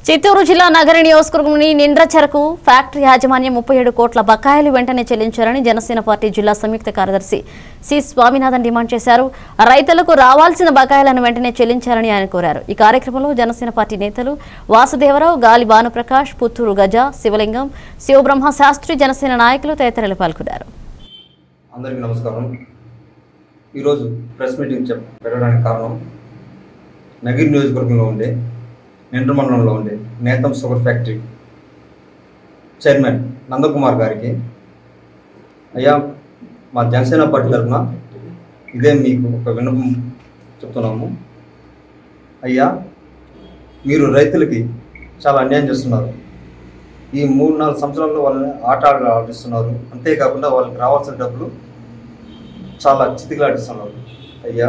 చిత్తూరు జిల్లా నగర నియోజకవర్గంలోని నిండ్రచెరకు ఫ్యాక్టరీ యాజమాన్యం ముప్పై ఏడు కోట్ల బకాయిలు వెంటనే చెల్లించారని జనసేన పార్టీ జిల్లా సంయుక్త కార్యదర్శి సి స్వామినాథన్ డిమాండ్ చేశారు రైతులకు రావాల్సిన బకాయిలను వెంటనే చెల్లించాలని ఆయన కోరారు ఈ కార్యక్రమంలో జనసేన పార్టీ నేతలు వాసుదేవరావు గాలి భానుప్రకాష్ పుత్తూరు గజ శివలింగం శివబ్రహ్మ శాస్త్రి జనసేన నాయకులు తదితరులు పాల్గొన్నారు అందరికీ నమస్కారం ఈరోజు ప్రెస్ మీటింగ్ చెప్ పెట్టడానికి కారణం నగిరి నియోజకవర్గంలో ఉండే నిండ్ర మండలంలో ఉండే నేతం షుగర్ ఫ్యాక్టరీ చైర్మన్ నందకుమార్ గారికి అయ్యా మా జనసేన పార్టీ తరఫున ఇదే మీకు ఒక విన్నపం చెప్తున్నాము అయ్యా మీరు రైతులకి చాలా అన్యాయం చేస్తున్నారు ఈ మూడు నాలుగు సంవత్సరాల్లో వాళ్ళని ఆట ఆడ ఆడిస్తున్నారు అంతేకాకుండా వాళ్ళకి రావాల్సిన డబ్బులు చాలా చితికిలాడిస్తున్నారు అయ్యా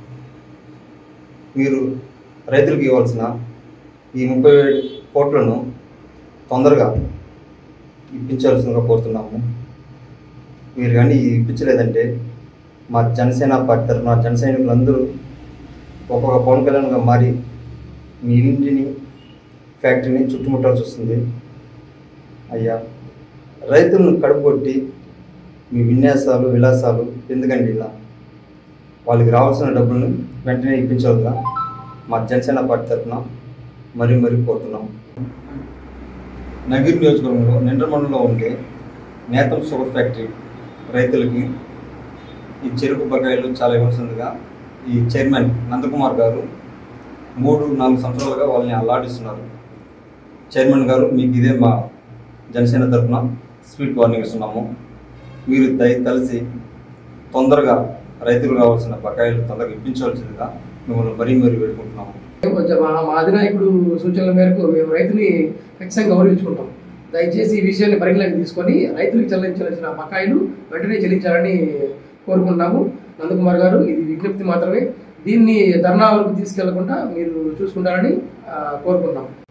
మీరు రైతులకు ఇవ్వాల్సిన ఈ ముప్పై ఏడు కోట్లను తొందరగా ఇప్పించాల్సిందిగా కోరుతున్నాము మీరు కానీ ఇప్పించలేదంటే మా జనసేన పార్టీ తరఫున జన సైనికులందరూ ఒక్కొక్క పవన్ కళ్యాణ్గా మారి మీ ఇంటిని ఫ్యాక్టరీని చుట్టుముట్టాల్సి వస్తుంది అయ్యా రైతులను కడుపుకొట్టి మీ విన్యాసాలు విలాసాలు ఎందుకండి ఇలా వాళ్ళకి రావాల్సిన డబ్బులను వెంటనే ఇప్పించాలిగా మా జనసేన పార్టీ తరఫున మరీ మరీ కోరుతున్నాం నగిరి నియోజకవర్గంలో నిండ్రమండలో ఉండే నేతం షుగర్ ఫ్యాక్టరీ రైతులకి ఈ చెరుకు బకాయిలు చాలా ఇవ్వాల్సిందిగా ఈ చైర్మన్ నందకుమార్ గారు మూడు నాలుగు సంవత్సరాలుగా వాళ్ళని అల్లాడిస్తున్నారు చైర్మన్ గారు మీకు ఇదే మా జనసేన తరఫున స్వీట్ వార్నింగ్ ఇస్తున్నాము మీరు దయ తలసి తొందరగా రైతులు రావాల్సిన బకాయిలు తొందరగా ఇప్పించవలసిందిగా మిమ్మల్ని మరీ మరీ వేడుకుంటున్నాము కొంచెం మా మా అధినాయకుడు సూచనల మేరకు మేము రైతుని ఖచ్చితంగా గౌరవించుకుంటాం దయచేసి ఈ విషయాన్ని పరిగణలోకి తీసుకొని రైతులకు చెల్లించాల్సిన బకాయిలు వెంటనే చెల్లించాలని కోరుకుంటున్నాము నందకుమార్ గారు ఇది విజ్ఞప్తి మాత్రమే దీన్ని ధర్నా వరకు తీసుకెళ్లకుండా మీరు చూసుకుంటారని ఆ, కోరుకుంటున్నాం